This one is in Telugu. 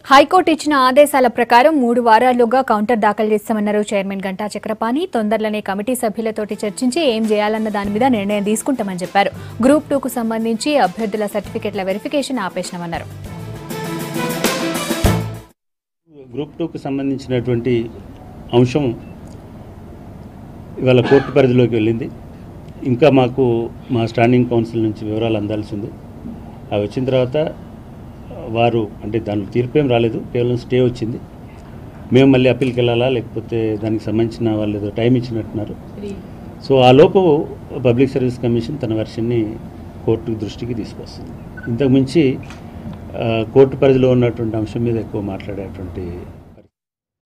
హైకోర్టు ఇచ్చిన ఆదేశాల ప్రకారం మూడు వారాల్లోగా కౌంటర్ దాఖలు చేస్తామన్నారు చైర్మన్ గంటా చక్రపాణి తొందరలోనే కమిటీ సభ్యులతోటి చర్చించి ఏం చేయాలన్న దాని మీద నిర్ణయం తీసుకుంటామని చెప్పారు గ్రూప్ టూకు సంబంధించి అభ్యర్థుల సర్టిఫికెట్ల వెరిఫికేషన్ ఆపేసినామన్నారు గ్రూప్ టూకి సంబంధించినటువంటి అంశం ఇవాళ కోర్టు పరిధిలోకి వెళ్ళింది ఇంకా మాకు మా స్టాండింగ్ కౌన్సిల్ నుంచి వివరాలు అందాల్సి ఉంది అవి వచ్చిన తర్వాత వారు అంటే దాని తీర్పు ఏం రాలేదు కేవలం స్టే వచ్చింది మేము మళ్ళీ అప్పీల్కి వెళ్ళాలా లేకపోతే దానికి సంబంధించిన వాళ్ళు ఏదో టైం ఇచ్చినట్టున్నారు సో ఆ లోపు పబ్లిక్ సర్వీస్ కమిషన్ తన వెర్షన్ని కోర్టు దృష్టికి తీసుకొస్తుంది ఇంతకు మించి ఆ, కోర్టు పరిధిలో ఉన్నటువంటి అంశం మీద ఎక్కువ మాట్లాడేటువంటి